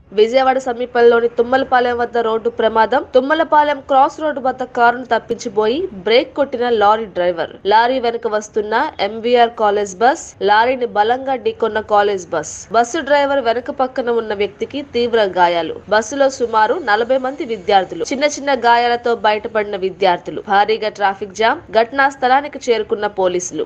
విజయవాడ సమీపంలోని తుమ్మలపాలెం వద్ద రోడ్డు ప్రమాదం తుమ్మలపాలెం క్రాస్ రోడ్డు వద్ద కారును తప్పించిపోయి బ్రేక్ కొట్టిన లారీ డ్రైవర్ లారీ వెనుక వస్తున్న ఎంవీఆర్ కాలేజ్ బస్ లారీని బలంగా ఢీకొన్న కాలేజ్ బస్ బస్సు డ్రైవర్ వెనుక పక్కన ఉన్న వ్యక్తికి తీవ్ర గాయాలు బస్సులో సుమారు నలభై మంది విద్యార్థులు చిన్న చిన్న గాయాలతో బయటపడిన విద్యార్థులు భారీగా ట్రాఫిక్ జామ్ ఘటనా స్థలానికి చేరుకున్న పోలీసులు